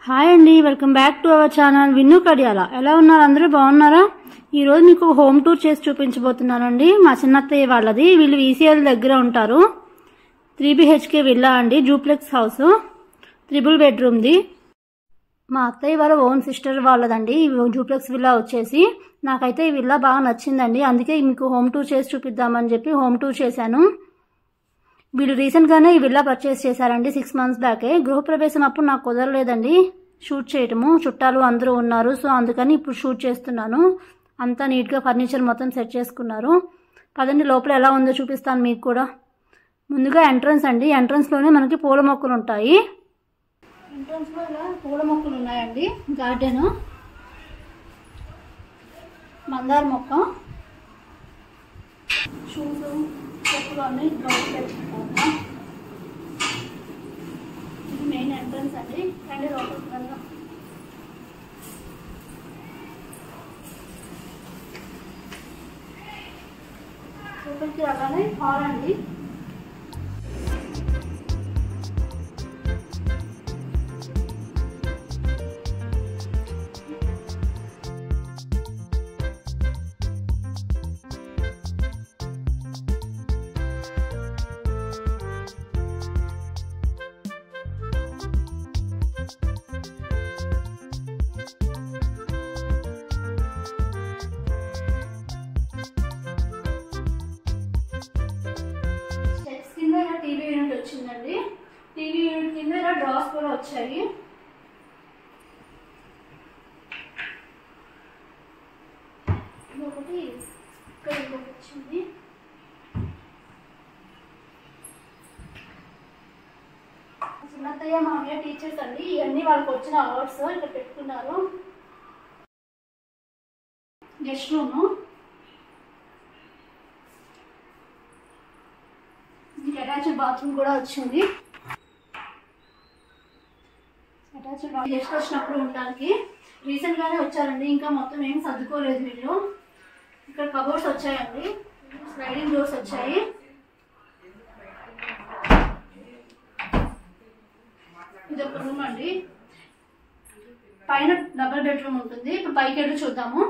hi అండి welcome back to our channel Vinnu Kadiyala ఎలా ఉన్నారు అందరూ బాగున్నారా ఈరోజు మీకు హోమ్ టూర్ చేసి చూపించబోతున్నానండి మా చిన్నత్తయ్య వాళ్ళది వీళ్ళు ఈసీఎల్ దగ్గర ఉంటారు త్రీ బిహెచ్కే విల్లా అండి జూప్లెక్స్ హౌస్ త్రిబుల్ బెడ్రూమ్ది మా అత్తయ్య వాళ్ళ ఓన్ సిస్టర్ వాళ్ళదండి ఈ జూప్లెక్స్ విల్లా వచ్చేసి నాకైతే ఈ విల్లా బాగా నచ్చిందండి అందుకే మీకు హోమ్ టూర్ చేసి చూపిద్దామని చెప్పి హోమ్ టూర్ చేశాను వీళ్ళు రీసెంట్గానే ఈ విల్లా పర్చేస్ చేశారండి సిక్స్ మంత్స్ బ్యాకే గృహప్రవేశం అప్పుడు నాకు కుదరలేదండి షూట్ చేయటము చుట్టాలు అందరూ ఉన్నారు సో అందుకని ఇప్పుడు షూట్ చేస్తున్నాను అంతా నీట్గా ఫర్నిచర్ మొత్తం సెట్ చేసుకున్నారు పదండి లోపల ఎలా ఉందో చూపిస్తాను మీకు కూడా ముందుగా ఎంట్రన్స్ అండి ఎంట్రన్స్లోనే మనకి పూల మొక్కలు ఉంటాయి ఎంట్రన్స్లో ఇలా పూల మొక్కలు ఉన్నాయండి గార్డెన్ మందార మొక్క షూస్ చెప్పులు అన్ని బయట పెట్టుకుంటాము ఇది మెయిన్ ఎంట్రన్స్ అండి రండి లోపలికి వెళ్దాం లోపలికి రాగానే హాల్ అండి స్టెప్స్ కింద ఇలా టీవీ యూనిట్ వచ్చిందండి టీవీ యూనిట్ కింద ఇలా డ్రాస్ కూడా వచ్చాయి ఇంకొకటి ఇక్కడ ఇంకొకటి వచ్చింది చిన్నత్తయ్య మామయ్య టీచర్స్ అండి ఇవన్నీ వాళ్ళకి వచ్చిన అవార్డ్స్ ఇక్కడ పెట్టుకున్నారు గెస్ట్ రూమ్ దీనికి అటాచ్డ్ బాత్రూమ్ కూడా వచ్చింది అటాచ్డ్ గెస్ట్ వచ్చినప్పుడు ఉండడానికి రీసెంట్ గానే వచ్చారండి ఇంకా మొత్తం ఏం సర్దుకోలేదు వీళ్ళు ఇక్కడ కబోర్డ్స్ వచ్చాయండి స్లైడింగ్ డోర్స్ వచ్చాయి ఇది ఒక రూమ్ అండి పైన డబుల్ బెడ్రూమ్ ఉంటుంది ఇప్పుడు పైకి వెళ్ళి చూద్దాము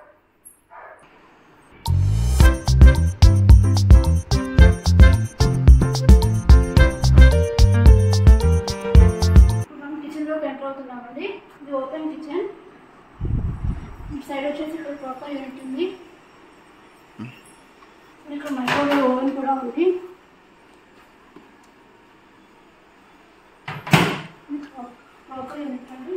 ఇప్పుడు మనం కిచెన్ లోకి ఎంటర్ అవుతున్నామండి ఇది ఓపెన్ కిచెన్ ఈ సైడ్ వచ్చేసి ఇక్కడ ప్రాపర్ యూనిట్ ఉంది ఇక్కడ మైక్రోవేవ్ ఓవెన్ కూడా ఉంది ప్రాపర్ యూనిట్ అండి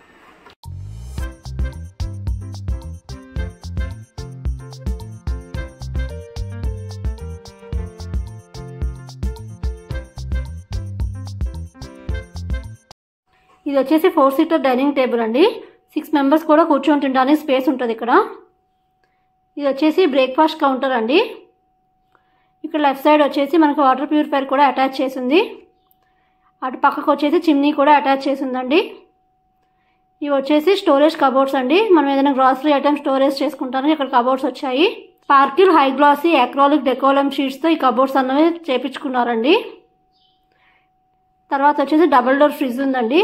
ఇది వచ్చేసి ఫోర్ సీటర్ డైనింగ్ టేబుల్ అండి సిక్స్ మెంబర్స్ కూడా కూర్చొని తినడానికి స్పేస్ ఉంటుంది ఇక్కడ ఇది వచ్చేసి బ్రేక్ఫాస్ట్ కౌంటర్ అండి ఇక్కడ లెఫ్ట్ సైడ్ వచ్చేసి మనకి వాటర్ ప్యూరిఫైర్ కూడా అటాచ్ చేసింది అటు పక్కకు వచ్చేసి చిమ్నీ కూడా అటాచ్ చేసిందండి ఇవి వచ్చేసి స్టోరేజ్ కబోర్డ్స్ అండి మనం ఏదైనా గ్రాసరీ ఐటమ్ స్టోరేజ్ చేసుకుంటానికి ఇక్కడ కబోర్డ్స్ వచ్చాయి sparkle high glossy acrylic decolam షీట్స్తో ఈ కబోర్డ్స్ అన్నవి చేపించుకున్నారండి తర్వాత వచ్చేసి డబుల్ డోర్ ఫ్రిడ్జ్ ఉందండి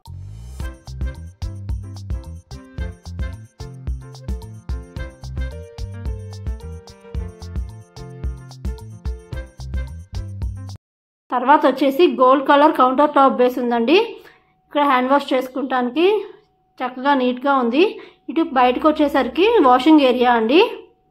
తర్వాత వచ్చేసి gold colour counter top base ఉందండి ఇక్కడ హ్యాండ్ వాష్ చేసుకుంటానికి చక్కగా నీట్గా ఉంది ఇటు బయటకు వచ్చేసరికి వాషింగ్ ఏరియా అండి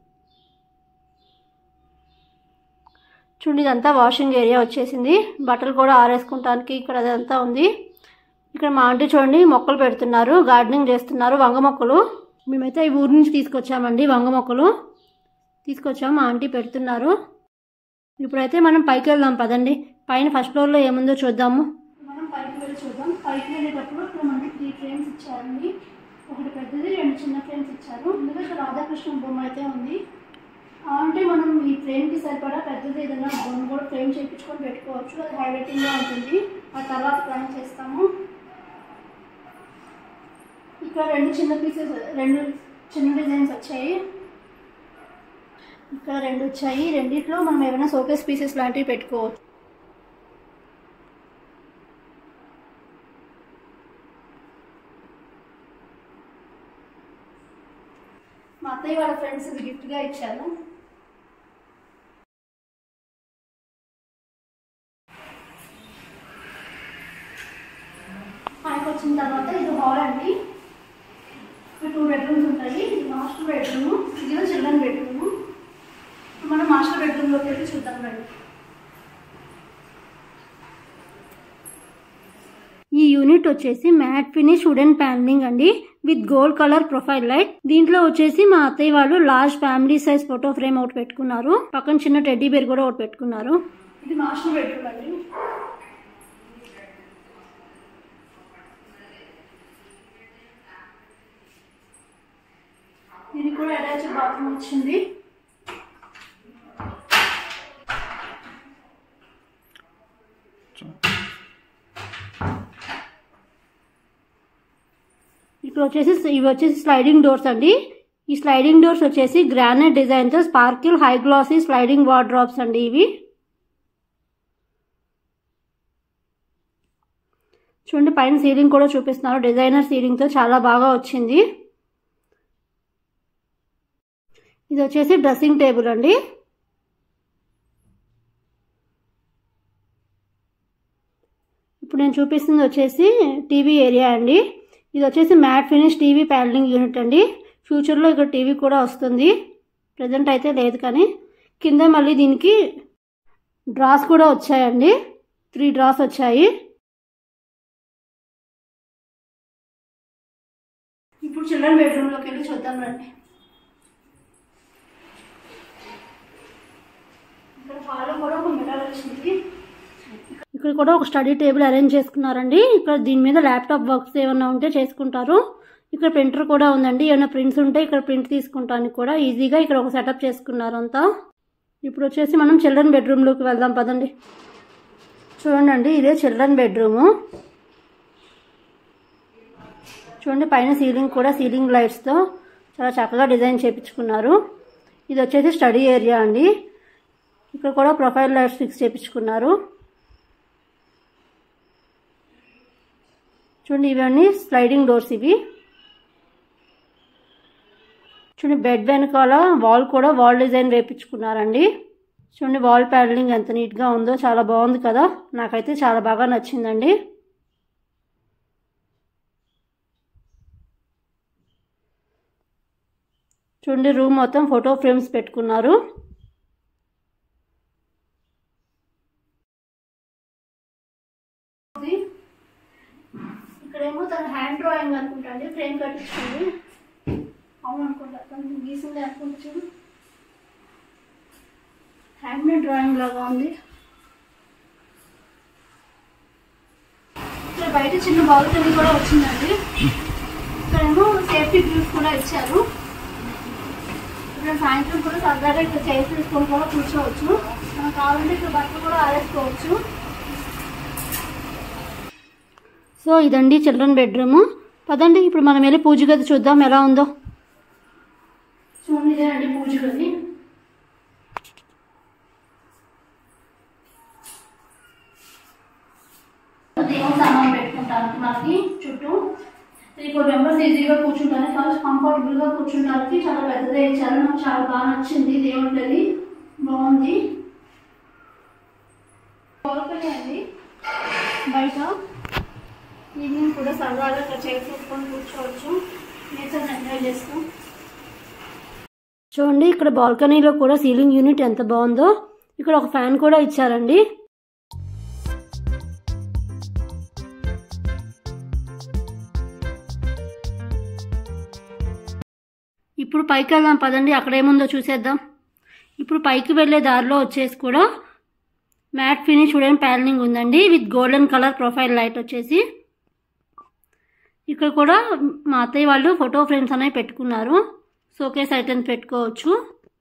చూడండి ఇదంతా వాషింగ్ ఏరియా వచ్చేసింది బట్టలు కూడా ఆరేసుకుంటానికి ఇక్కడ అదంతా ఉంది ఇక్కడ మా ఆంటీ చూడండి మొక్కలు పెడుతున్నారు గార్డెనింగ్ చేస్తున్నారు వంగ మొక్కలు మేమైతే ఈ ఊరి నుంచి తీసుకొచ్చామండి వంగ మొక్కలు తీసుకొచ్చాము మా ఆంటీ పెడుతున్నారు ఇప్పుడైతే మనం పైకి వెళ్దాం పదండి పైన ఫస్ట్ ఫ్లోర్లో ఏముందో చూద్దాము మనం పైకి వెళ్ళి చూద్దాం పైకి వెళ్ళేటప్పుడు ఇక్కడ మనకి త్రీ ఫ్రేమ్స్ ఇచ్చారండి ఒకటి పెద్దది రెండు చిన్న ఫ్రేమ్స్ ఇచ్చారు ముందుగా ఇక్కడ రాధాకృష్ణ బొమ్మ అయితే ఉంది ఆ అంటే మనం ఈ ఫ్రేమ్కి సరిపడా పెద్దది ఏదైనా బొమ్మ కూడా ఫ్రేమ్ చేయించుకొని పెట్టుకోవచ్చు అది హైలైటింగ్గా ఉంటుంది ఆ తర్వాత ప్లాన్ చేస్తాము ఇక్కడ రెండు చిన్న పీసెస్ రెండు చిన్న డిజైన్స్ వచ్చాయి ఇక్కడ రెండు వచ్చాయి రెండిట్లో మనం ఏమైనా సోకేస్ పీసెస్ లాంటివి పెట్టుకోవచ్చు మా అత్తయ్య వాళ్ళ ఫ్రెండ్స్ ఇది గిఫ్ట్గా ఇచ్చారు పైకి వచ్చిన తర్వాత ఇది హాల్ అండి ఇక్కడ టూ బెడ్రూమ్స్ ఉంటాయి ఇది మాస్టర్ బెడ్రూమ్ ఇది చిల్డ్రన్ బెడ్రూమ్ ఇప్పుడు మనం మాస్టర్ బెడ్రూమ్లోకి వెళ్ళి చూద్దాం రండి ఈ యూనిట్ వచ్చేసి మ్యాట్ ఫినిష్ వుడెన్ ప్యానలింగ్ అండి with gold colour profile light దీంట్లో వచ్చేసి మా అత్తయ్య వాళ్ళు large family size photo frame ఒకటి పెట్టుకున్నారు పక్కన చిన్న టెడ్డీ బేర్ కూడా ఒకటి పెట్టుకున్నారు ఇది మాస్టర్ బెడ్రూమ్ అండి ఇది కూడా అటాచ్ బాత్రూమ్ వచ్చింది ఇప్పుడు వచ్చేసి ఇవి వచ్చేసి స్లైడింగ్ డోర్స్ అండి ఈ స్లైడింగ్ డోర్స్ వచ్చేసి గ్రానైట్ డిజైన్తో sparkle high glossy sliding wardrobes అండి ఇవి చూడండి పైన సీలింగ్ కూడా చూపిస్తున్నారు డిజైనర్ సీలింగ్తో చాలా బాగా వచ్చింది ఇది వచ్చేసి డ్రెస్సింగ్ టేబుల్ అండి ఇప్పుడు నేను చూపిస్తుంది వచ్చేసి టీవీ ఏరియా అండి ఇది వచ్చేసి matte finish TV panelling unit అండి ఫ్యూచర్లో ఇక్కడ టీవీ కూడా వస్తుంది ప్రజెంట్ అయితే లేదు కానీ కింద మళ్ళీ దీనికి డ్రాస్ కూడా వచ్చాయండి త్రీ డ్రాస్ వచ్చాయి ఇప్పుడు చిల్డ్రన్ బెడ్రూమ్లోకి వెళ్ళి చూద్దాం రండి ఇక్కడ హాల్లో కూడా ఒక మిర్రర్ వచ్చింది ఇక్కడ కూడా ఒక స్టడీ టేబుల్ అరేంజ్ చేసుకున్నారండి ఇక్కడ దీని మీద ల్యాప్టాప్ వర్క్స్ ఏమైనా ఉంటే చేసుకుంటారు ఇక్కడ ప్రింటర్ కూడా ఉందండి ఏమైనా ప్రింట్స్ ఉంటే ఇక్కడ ప్రింట్ తీసుకుంటానికి కూడా ఈజీగా ఇక్కడ ఒక సెటప్ చేసుకున్నారు అంతా ఇప్పుడు వచ్చేసి మనం చిల్డ్రన్ బెడ్రూమ్లోకి వెళ్దాం పదండి చూడండి అండి ఇదే చిల్డ్రన్ బెడ్రూము చూడండి పైన సీలింగ్ కూడా సీలింగ్ లైట్స్తో చాలా చక్కగా డిజైన్ చేయించుకున్నారు ఇది వచ్చేసి స్టడీ ఏరియా అండి ఇక్కడ కూడా ప్రొఫైల్ లైట్స్ ఫిక్స్ చేయించుకున్నారు చూడండి ఇవన్నీ స్లైడింగ్ డోర్స్ ఇవి చూడండి బెడ్ వెనకాల వాల్ కూడా వాల్ డిజైన్ వేపించుకున్నారండి చూడండి వాల్ ప్యానలింగ్ ఎంత నీట్గా ఉందో చాలా బాగుంది కదా నాకైతే చాలా బాగా నచ్చిందండి చూడండి రూమ్ మొత్తం ఫోటో ఫ్రేమ్స్ పెట్టుకున్నారు ఇక్కడేమో తన హ్యాండ్ డ్రాయింగ్ అనుకుంటా అండి ఫ్రేమ్ కట్టించుకుంది అవును అనుకుంటా తను గీసింది అనుకుంటు హ్యాండ్ మేడ్ డ్రాయింగ్ లాగా ఉంది ఇక్కడ బయట చిన్న బాల్కనీ కూడా వచ్చిందండి ఇక్కడేమో సేఫ్టీ గ్రిల్స్ కూడా ఇచ్చారు ఇక్కడ సాయంత్రం కూడా సరదాగా ఇక్కడ చైర్స్ తీసుకొని కూడా కూర్చోవచ్చు మనకు కావాలంటే ఇక్కడ బట్టలు కూడా ఆరేసుకోవచ్చు సో ఇదండి చిల్డ్రన్ బెడ్రూమ్ పదండి ఇప్పుడు మనం వెళ్ళి పూజ గది చూద్దాం ఎలా ఉందో చూడండి ఇదేనండి పూజ గది దేవుని సామాన్ పెట్టుకుంటానికి మనకి చుట్టూ త్రీ ఫోర్ మెంబర్స్ ఈజీగా కూర్చుంటానికి చాలా కంఫర్టబుల్గా కూర్చుంటానికి చాలా పెద్దదే ఇచ్చారు నాకు చాలా బాగా నచ్చింది దేవుని గది బాగుంది బాల్కనీ అండి బయట ఈవినింగ్ కూడా సరదాగా ఇక్కడ చైర్ తీసుకొని కూర్చోవచ్చు నేచర్ ఎంజాయ్ చేస్తూ చూడండి ఇక్కడ బాల్కనీలో కూడా సీలింగ్ యూనిట్ ఎంత బాగుందో ఇక్కడ ఒక ఫ్యాన్ కూడా ఇచ్చారండి ఇప్పుడు పైకి వెళ్దాం పదండి అక్కడ ఏముందో చూసేద్దాం ఇప్పుడు పైకి వెళ్ళే దారిలో వచ్చేసి కూడా మ్యాట్ ఫినిష్ వుడెన్ ప్యానలింగ్ ఉందండి with golden colour profile light వచ్చేసి ఇక్కడ కూడా మా అత్తయ్య వాళ్ళు ఫోటో ఫ్రేమ్స్ అనేవి పెట్టుకున్నారు షోకేస్ ఐటమ్స్ పెట్టుకోవచ్చు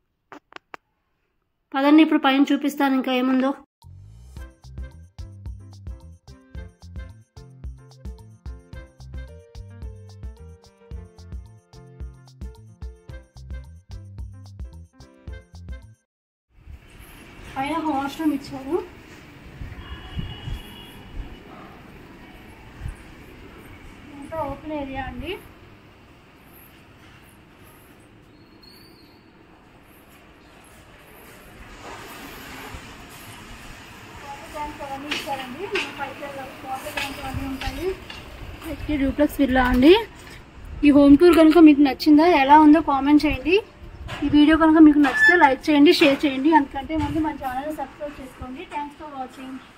పదండి ఇప్పుడు పైన చూపిస్తాను ఇంకా ఏముందో పైన వాష్రూమ్ ఇచ్చారు అంతా ఓపెన్ ఏరియా అండి ల్యాంప్స్ అవన్నీ ఇచ్చారండి మన పైకి వాటర్ ల్యాంప్స్ అవన్నీ ఉంటాయి హెచ్డి డూప్లెక్స్ విల్లా అండి ఈ హోమ్ టూర్ కనుక మీకు నచ్చిందా ఎలా ఉందో కామెంట్ చేయండి ఈ వీడియో కనుక మీకు నచ్చితే లైక్ చేయండి షేర్ చేయండి అందుకంటే ముందు మన ఛానల్ సబ్స్క్రైబ్ చేసుకోండి థ్యాంక్స్ ఫర్ వాచింగ్